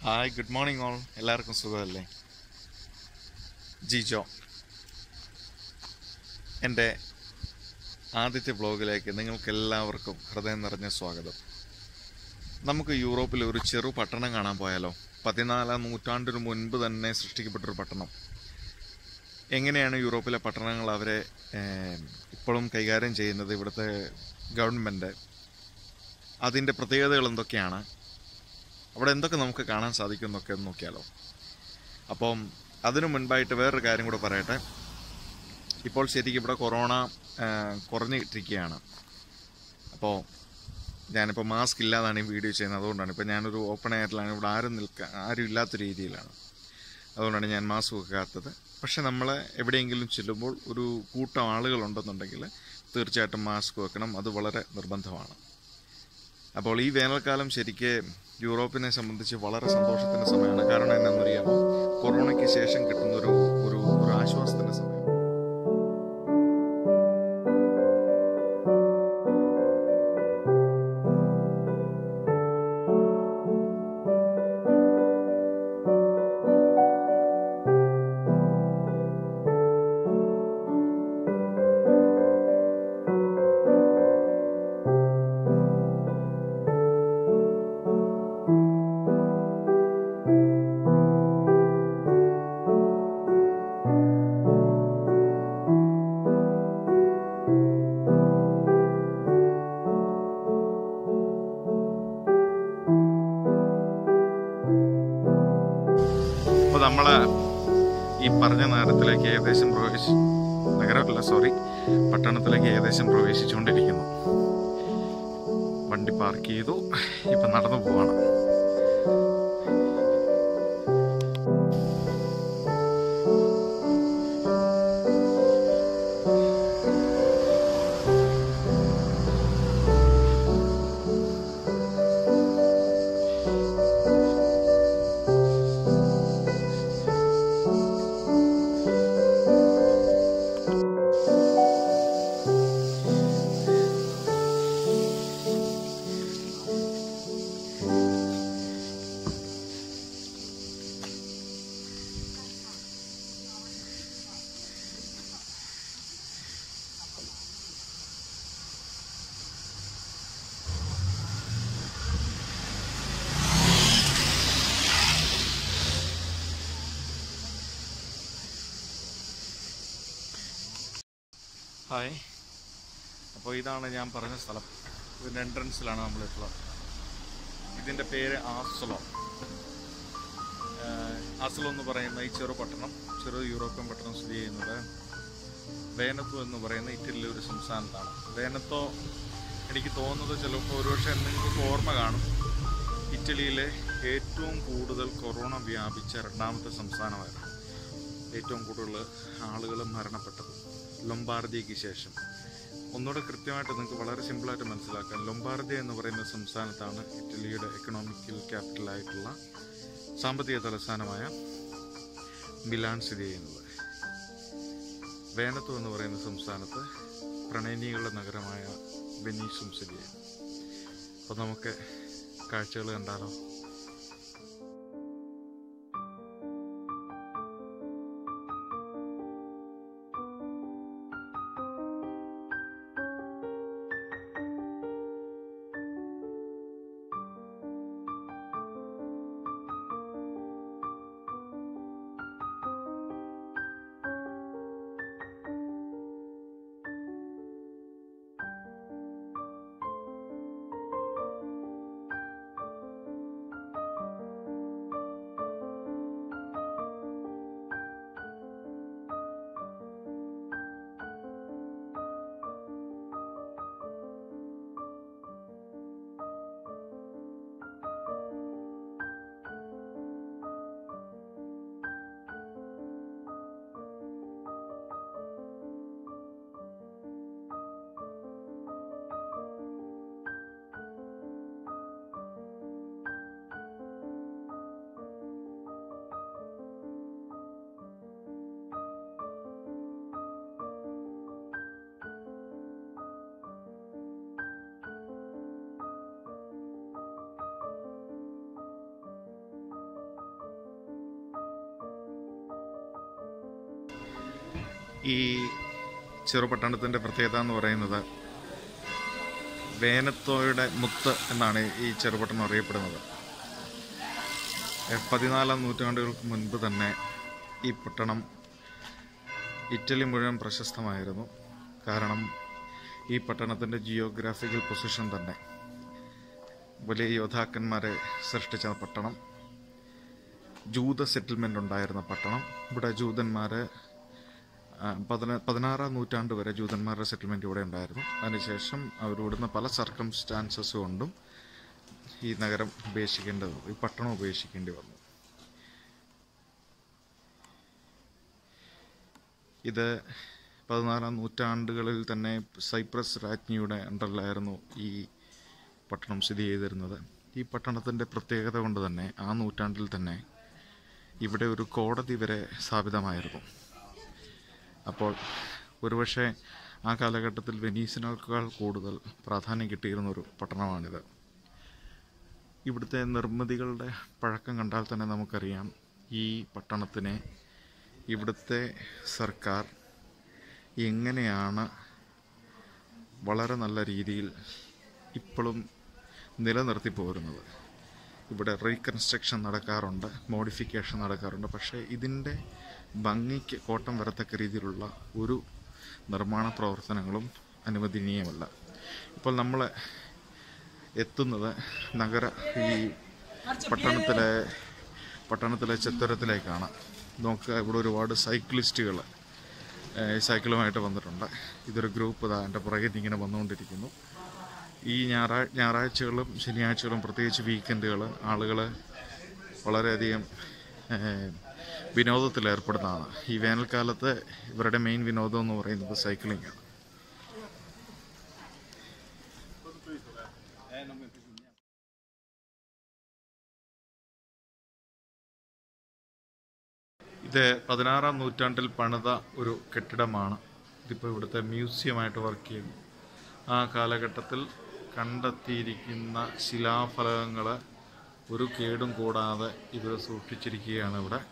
hi good morning all എല്ലാവർക്കും സുഖമല്ലേ ജിജോ എൻ്റെ ആദ്യത്തെ ബ്ലോഗിലേക്ക് നിങ്ങൾക്ക് എല്ലാവർക്കും ഹൃദയം നിറഞ്ഞ സ്വാഗതം നമുക്ക് യൂറോപ്പിലെ ഒരു ചെറു പട്ടണം കാണാൻ പോയാലോ പതിനാലാം നൂറ്റാണ്ടിന് മുൻപ് തന്നെ സൃഷ്ടിക്കപ്പെട്ടൊരു പട്ടണം എങ്ങനെയാണ് യൂറോപ്പിലെ പട്ടണങ്ങൾ അവരെ ഏം, ഇപ്പോഴും കൈകാര്യം ചെയ്യുന്നത് ഇവിടുത്തെ ഗവൺമെൻറ് അതിൻ്റെ പ്രത്യേകതകൾ എന്തൊക്കെയാണ് അവിടെ എന്തൊക്കെ നമുക്ക് കാണാൻ സാധിക്കും എന്നൊക്കെ ഒന്ന് നോക്കിയാലോ അപ്പം അതിനു മുൻപായിട്ട് വേറൊരു കാര്യം കൂടെ പറയട്ടെ ഇപ്പോൾ ശരിക്കും ഇവിടെ കൊറോണ ആ, കുറഞ്ഞിട്ടിരിക്കുകയാണ് അപ്പോൾ ഞാനിപ്പോൾ മാസ്ക് ഇല്ലാതാണ് ഈ വീഡിയോ ചെയ്യുന്നത് അതുകൊണ്ടാണ് ഇപ്പോൾ ഞാനൊരു ഓപ്പൺ എയറിലാണ് ഇവിടെ ആരും നിൽക്കാൻ ആരും ഇല്ലാത്ത രീതിയിലാണ് അതുകൊണ്ടാണ് ഞാൻ മാസ്ക് വെക്കാത്തത് പക്ഷെ നമ്മൾ എവിടെയെങ്കിലും ചെല്ലുമ്പോൾ ഒരു കൂട്ടം ആളുകളുണ്ടെന്നുണ്ടെങ്കിൽ തീർച്ചയായിട്ടും മാസ്ക് വെക്കണം അത് വളരെ നിർബന്ധമാണ് അപ്പോൾ ഈ വേനൽക്കാലം ശരിക്ക് യൂറോപ്പിനെ സംബന്ധിച്ച് വളരെ സന്തോഷത്തിന്റെ സമയമാണ് കാരണം എന്നാണെന്നറിയാമോ കൊറോണയ്ക്ക് ശേഷം കിട്ടുന്ന ഒരു ഒരു ഒരു ആശ്വാസത്തിന്റെ സമയം അപ്പോൾ നമ്മൾ ഈ പറഞ്ഞ നഗരത്തിലേക്ക് ഏകദേശം പ്രവേശി നഗരമല്ല സോറി പട്ടണത്തിലേക്ക് ഏകദേശം പ്രവേശിച്ചുകൊണ്ടിരിക്കുന്നു വണ്ടി പാർക്ക് ചെയ്തു ഇപ്പം നടന്നു പോവാണ് ഹായ് അപ്പോൾ ഇതാണ് ഞാൻ പറഞ്ഞ സ്ഥലം ഇതിൻ്റെ എൻട്രൻസിലാണ് നമ്മളിട്ടുള്ളത് ഇതിൻ്റെ പേര് ആസ്ലോ ആസ്ലോ എന്ന് പറയുന്ന ഈ ചെറു പട്ടണം ചെറു യൂറോപ്യൻ പട്ടണം സ്ഥിതി ചെയ്യുന്നത് വേനത്തോ എന്ന് പറയുന്ന ഇറ്റലിയിലെ ഒരു സംസ്ഥാനത്താണ് വേനത്തോ എനിക്ക് തോന്നുന്നത് ചിലപ്പോൾ ഒരുപക്ഷെ നിങ്ങൾക്ക് ഓർമ്മ കാണും ഇറ്റലിയിലെ ഏറ്റവും കൂടുതൽ കൊറോണ വ്യാപിച്ച രണ്ടാമത്തെ സംസ്ഥാനമായിരുന്നു ഏറ്റവും കൂടുതൽ ആളുകൾ മരണപ്പെട്ടത് ലൊംബാർദിയയ്ക്ക് ശേഷം ഒന്നുകൂടെ കൃത്യമായിട്ട് നിങ്ങൾക്ക് വളരെ സിമ്പിളായിട്ട് മനസ്സിലാക്കാൻ ലൊംബാർദിയ എന്ന് പറയുന്ന സംസ്ഥാനത്താണ് ഇറ്റലിയുടെ എക്കണോമിക്കൽ ക്യാപിറ്റലായിട്ടുള്ള സാമ്പത്തിക തലസ്ഥാനമായ മിലാൻ സ്ഥിതി ചെയ്യുന്നത് വേനത്തു എന്ന് പറയുന്ന സംസ്ഥാനത്ത് പ്രണയിനികളുടെ നഗരമായ വെനീസും സ്ഥിതി ചെയ്യുന്നു അപ്പോൾ നമുക്ക് കാഴ്ചകൾ കണ്ടാലോ ഈ ചെറുപട്ടണത്തിൻ്റെ പ്രത്യേകത എന്ന് പറയുന്നത് വേനത്തോയുടെ മുത്ത് എന്നാണ് ഈ ചെറുപട്ടണം അറിയപ്പെടുന്നത് എ- പതിനാലാം നൂറ്റാണ്ടുകൾക്ക് മുൻപ് തന്നെ ഈ പട്ടണം ഇറ്റലി മുഴുവൻ പ്രശസ്തമായിരുന്നു കാരണം ഈ പട്ടണത്തിൻ്റെ ജിയോഗ്രാഫിക്കൽ പൊസിഷൻ തന്നെ വലിയ യോദ്ധാക്കന്മാരെ സൃഷ്ടിച്ച പട്ടണം ജൂത സെറ്റിൽമെൻ്റ് ഉണ്ടായിരുന്ന പട്ടണം ഇവിടെ ജൂതന്മാർ പതിന പതിനാറാം നൂറ്റാണ്ട് വരെ ജൂതന്മാരുടെ സെറ്റിൽമെൻറ്റ് ഇവിടെ ഉണ്ടായിരുന്നു അതിനുശേഷം അവരിവിടുന്ന് പല സർക്കംസ്റ്റാൻസസ് കൊണ്ടും ഈ നഗരം ഉപേക്ഷിക്കേണ്ടത് ഈ പട്ടണം ഉപേക്ഷിക്കേണ്ടി വന്നു ഇത് പതിനാലാം നൂറ്റാണ്ടുകളിൽ തന്നെ സൈപ്രസ് രാജ്ഞിയുടെ അണ്ടറിലായിരുന്നു ഈ പട്ടണം സ്ഥിതി ചെയ്തിരുന്നത് ഈ പട്ടണത്തിൻ്റെ പ്രത്യേകത കൊണ്ട് തന്നെ ആ നൂറ്റാണ്ടിൽ തന്നെ ഇവിടെ ഒരു കോടതി വരെ സ്ഥാപിതമായിരുന്നു അപ്പോൾ ഒരുപക്ഷെ ആ കാലഘട്ടത്തിൽ വെനീസിനേക്കാൾ കൂടുതൽ പ്രാധാന്യം കിട്ടിയിരുന്ന ഒരു പട്ടണമാണിത് ഇവിടുത്തെ നിർമ്മിതികളുടെ പഴക്കം കണ്ടാൽ തന്നെ നമുക്കറിയാം ഈ പട്ടണത്തിനെ ഇവിടുത്തെ സർക്കാർ എങ്ങനെയാണ് വളരെ നല്ല രീതിയിൽ ഇപ്പോഴും നിലനിർത്തി പോരുന്നത് ഇവിടെ റീകൺസ്ട്രക്ഷൻ നടക്കാറുണ്ട് മോഡിഫിക്കേഷൻ നടക്കാറുണ്ട് പക്ഷേ ഇതിൻ്റെ ഭംഗിക്ക് കോട്ടം വരത്തക്ക രീതിയിലുള്ള ഒരു നിർമ്മാണ പ്രവർത്തനങ്ങളും അനുവദനീയമല്ല ഇപ്പോൾ നമ്മൾ എത്തുന്നത് നഗര ഈ പട്ടണത്തിലെ പട്ടണത്തിലെ ചത്തുരത്തിലേക്കാണ് നോക്കുക ഇവിടെ ഒരുപാട് സൈക്ലിസ്റ്റുകൾ സൈക്കിളുമായിട്ട് വന്നിട്ടുണ്ട് ഇതൊരു ഗ്രൂപ്പ് ഇതാ എൻ്റെ പുറകിൽ ഇങ്ങനെ വന്നുകൊണ്ടിരിക്കുന്നു ഈ ഞായറാഴ് ഞായറാഴ്ചകളും ശനിയാഴ്ചകളും പ്രത്യേകിച്ച് വീക്കെൻഡുകൾ ആളുകൾ വളരെയധികം ഏഹ്, വിനോദത്തിൽ ഏർപ്പെടുന്നതാണ് ഈ വേനൽക്കാലത്ത് ഇവരുടെ മെയിൻ വിനോദം എന്ന് പറയുന്നത് സൈക്ലിംഗ് ആണ് ഇത് പതിനാറാം നൂറ്റാണ്ടിൽ പണിത ഒരു കെട്ടിടമാണ് ഇതിപ്പോൾ ഇവിടുത്തെ മ്യൂസിയമായിട്ട് വർക്ക് ചെയ്യുന്നു ആ കാലഘട്ടത്തിൽ കണ്ടെത്തിയിരിക്കുന്ന ശിലാഫലകങ്ങൾ ഒരു കേടും കൂടാതെ ഇവർ സൂക്ഷിച്ചിരിക്കുകയാണ് ഇവിടെ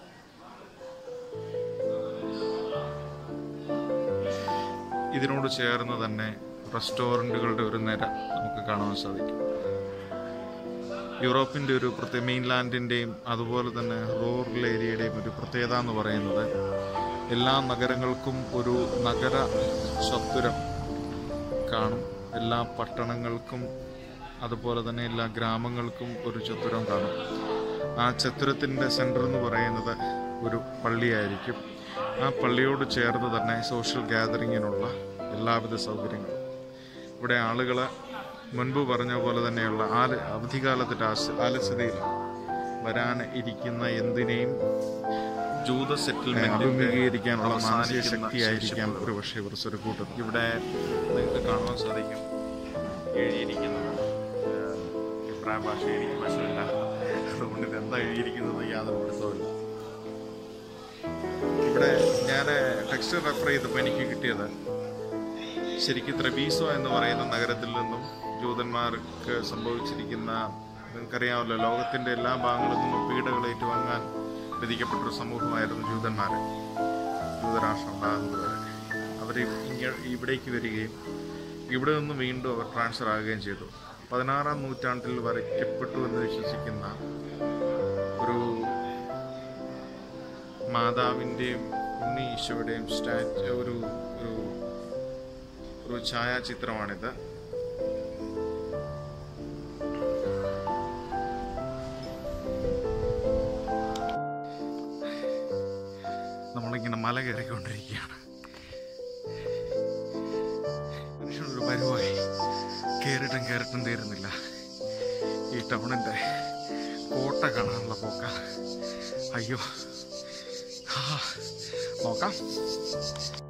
ഇതിനോട് ചേർന്ന് തന്നെ റെസ്റ്റോറൻറ്റുകളുടെ ഒരു നിര നമുക്ക് കാണാൻ സാധിക്കും യൂറോപ്പിൻ്റെ ഒരു പ്രത്യേക മെയിൻലാൻഡിൻ്റെയും അതുപോലെ തന്നെ റൂറൽ ഏരിയയുടെയും ഒരു പ്രത്യേകത എന്ന് പറയുന്നത് എല്ലാ നഗരങ്ങൾക്കും ഒരു നഗര ചത്തുരം കാണും എല്ലാ പട്ടണങ്ങൾക്കും അതുപോലെ തന്നെ എല്ലാ ഗ്രാമങ്ങൾക്കും ഒരു ചത്തുരം കാണും ആ ചത്തുരത്തിൻ്റെ സെൻറ്റർ എന്ന് പറയുന്നത് ഒരു പള്ളിയായിരിക്കും ആ പള്ളിയോട് ചേർന്ന് തന്നെ സോഷ്യൽ ഗ്യാതറിങ്ങിനുള്ള എല്ലാവിധ സൗകര്യങ്ങളും ഇവിടെ ആളുകൾ മുൻപ് പറഞ്ഞ പോലെ തന്നെയുള്ള ആല അവധിക്കാലത്തിൻ്റെ ആശ- ആലസ്യതയിൽ വരാൻ ഇരിക്കുന്ന എന്തിനേയും ജൂത സെറ്റിൽമെന്റ് അഭിമുഖീകരിക്കാനുള്ള മാനസിക ശക്തിയായിരിക്കാം ഒരു പക്ഷേ ഇവർ സ്വരുക്കൂട്ടുന്നത് ഇവിടെ നിങ്ങൾക്ക് കാണുവാൻ സാധിക്കും എഴുതിയിരിക്കുന്നത് എബ്രായ ഭാഷ എനിക്ക് മനസ്സിലല്ല അതുകൊണ്ട് ഇത് എന്താ എഴുതിയിരിക്കുന്നത് യാതൊരു പിടുത്തവുമില്ല ഇവിടെ ഞാൻ ടെക്സ്റ്റ് റെഫർ ചെയ്തപ്പോൾ എനിക്ക് കിട്ടിയത് ശരിക്കും ത്രബീസോ എന്ന് പറയുന്ന നഗരത്തിൽ നിന്നും ജൂതന്മാർക്ക് സംഭവിച്ചിരിക്കുന്ന നിങ്ങൾക്കറിയാമല്ലോ ലോകത്തിന്റെ എല്ലാ ഭാഗങ്ങളിൽ നിന്നും പീഡകൾ ഏറ്റുവാങ്ങാൻ വിധിക്കപ്പെട്ടൊരു സമൂഹമായിരുന്നു ജൂതന്മാർ ജൂതരാഷ്ട്രം ഉണ്ടാകുന്നത് വരെ അവർ ഇങ്ങ ഇവിടേക്ക് വരികയും ഇവിടെ നിന്ന് വീണ്ടും അവർ ട്രാൻസ്ഫർ ആകുകയും ചെയ്തു പതിനാറാം നൂറ്റാണ്ടിൽ വരയ്ക്കപ്പെട്ടു എന്ന് വിശ്വസിക്കുന്ന ഒരു മാതാവിൻ്റെയും ഉണ്ണി ഈശോയുടെയും സ്റ്റാച്ചു ഒരു ഒരു ഒരു ഛായാചിത്രമാണിത് നമ്മളിങ്ങനെ മല കയറിക്കൊണ്ടിരിക്കുകയാണ് മനുഷ്യനൊരു പരുവായി കയറിട്ടും കയറിട്ടും തീരുന്നില്ല ഈ ടൗണിൻ്റെ കോട്ട കാണാനുള്ള പോക്ക അയ്യോ ആ നോക്കാം